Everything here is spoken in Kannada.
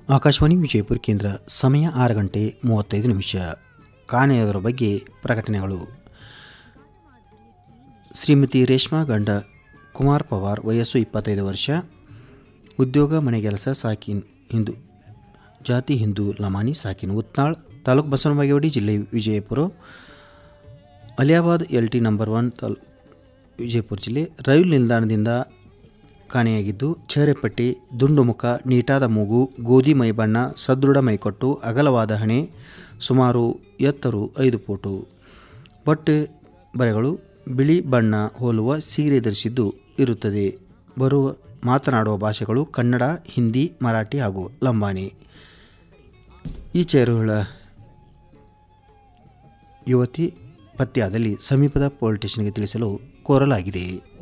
ಆಕಾಶವಾಣಿ ವಿಜಯಪುರ ಕೇಂದ್ರ ಸಮಯ ಆರು ಗಂಟೆ ಮೂವತ್ತೈದು ನಿಮಿಷ ಕಾಣೆಯದರ ಬಗ್ಗೆ ಪ್ರಕಟಣೆಗಳು ಶ್ರೀಮತಿ ರೇಷ್ಮಾ ಗಂಡ ಕುಮಾರ್ ಪವಾರ್ ವಯಸ್ಸು ಇಪ್ಪತ್ತೈದು ವರ್ಷ ಉದ್ಯೋಗ ಮನೆಗೆಲಸ ಸಾಕಿನ್ ಹಿಂದೂ ಜಾತಿ ಹಿಂದೂ ಲಮಾನಿ ಸಾಕಿನ್ ಉತ್ನಾಳ್ ತಾಲೂಕು ಬಸವನಬಾಗೇವಾಡಿ ಜಿಲ್ಲೆ Vijayapura Aliyabad L T number one ತಾಲ್ ವಿಜಯಪುರ ಜಿಲ್ಲೆ ರೈಲು ನಿಲ್ದಾಣದಿಂದ ಕಾಣೆಯಾಗಿದ್ದು ಚೇರೆಪಟ್ಟಿ ದುಂಡು ಮುಖ ನೀಟಾದ ಮೂಗು ಗೋಧಿ ಮೈ ಬಣ್ಣ ಸದೃಢ ಮೈಕೊಟ್ಟು ಅಗಲವಾದ ಹಣೆ ಸುಮಾರು ಎತ್ತರು ಐದು ಫೋಟು ಬಟ್ಟೆ ಬರೆಗಳು ಬಿಳಿ ಬಣ್ಣ ಹೋಲುವ ಸೀರೆ ಧರಿಸಿದ್ದು ಇರುತ್ತದೆ ಬರುವ ಮಾತನಾಡುವ ಭಾಷೆಗಳು ಕನ್ನಡ ಹಿಂದಿ ಮರಾಠಿ ಹಾಗೂ ಲಂಬಾಣಿ ಈ ಚೇರುಗಳ ಯುವತಿ ಪತ್ತೆಯಾದಲ್ಲಿ ಸಮೀಪದ ಪೊಲೀಸ್ ಸ್ಟೇಷನ್ಗೆ ತಿಳಿಸಲು ಕೋರಲಾಗಿದೆ